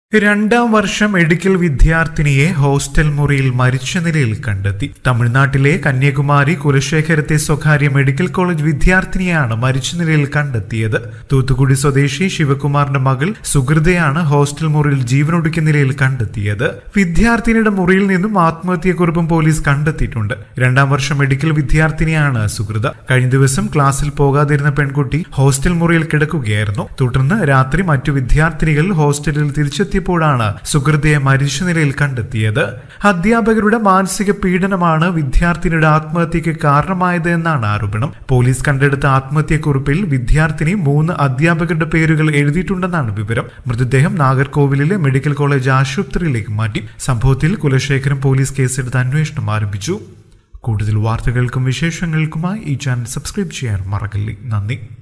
രണ്ടാം വർഷം medical വിദ്യാർത്ഥിനിയെ hostel മുറിയിൽ മരിച്ച നിലയിൽ കണ്ടെത്തി തമിഴ്നാട്ടിലെ കന്യാകുമാരി കുലശേഖരത്തെ സ്വകാര്യ മെഡിക്കൽ കോളേജ് വിദ്യാർത്ഥിനിയാണ് മരിച്ച നിലയിൽ കണ്ടെത്തിയത് തൂത്തുക്കുടി സ്വദേശി ശിവകുമാറിന്റെ മകൾ സുഹൃതയാണ് ഹോസ്റ്റൽ മുറിയിൽ ജീവനൊടുക്കിയ നിലയിൽ കണ്ടെത്തിയത് വിദ്യാർത്ഥിനിയുടെ മുറിയിൽ നിന്നും ആത്മഹത്യക്കുറിപ്പും പോലീസ് കണ്ടെത്തിയിട്ടുണ്ട് രണ്ടാം വർഷം മെഡിക്കൽ വിദ്യാർത്ഥിനിയാണ് സുഹൃത കഴിഞ്ഞ ദിവസം ക്ലാസ്സിൽ പോകാതിരുന്ന പെൺകുട്ടി ഹോസ്റ്റൽ മുറിയിൽ കിടക്കുകയായിരുന്നു തുടർന്ന് രാത്രി മറ്റു വിദ്യാർത്ഥിനികൾ ഹോസ്റ്റലിൽ തിരിച്ചെത്തിയപ്പോഴാണ് സുഹൃതയെ മരിച്ച നിലയിൽ കണ്ടെത്തിയത് അധ്യാപകരുടെ മാനസിക പീഡനമാണ് വിദ്യാർത്ഥിനിയുടെ ആത്മഹത്യക്ക് കാരണമായത് എന്നാണ് ആരോപണം പോലീസ് കണ്ടെടുത്ത ആത്മഹത്യക്കുറിപ്പിൽ വിദ്യാർത്ഥിനി മൂന്ന് അധ്യാപകരുടെ പേരുകൾ എഴുതിയിട്ടുണ്ടെന്നാണ് വിവരം മൃതദേഹം നാഗർകോവിലിലെ മെഡിക്കൽ കോളേജ് ആശുപത്രിയിലേക്ക് മാറ്റി സംഭവത്തിൽ കുലശേഖരം പോലീസ് കേസെടുത്ത് അന്വേഷണം ആരംഭിച്ചു കൂടുതൽ വാർത്തകൾക്കും വിശേഷങ്ങൾക്കുമായി ഈ ചാനൽ സബ്സ്ക്രൈബ് ചെയ്യാൻ മറക്കല്ലേ നന്ദി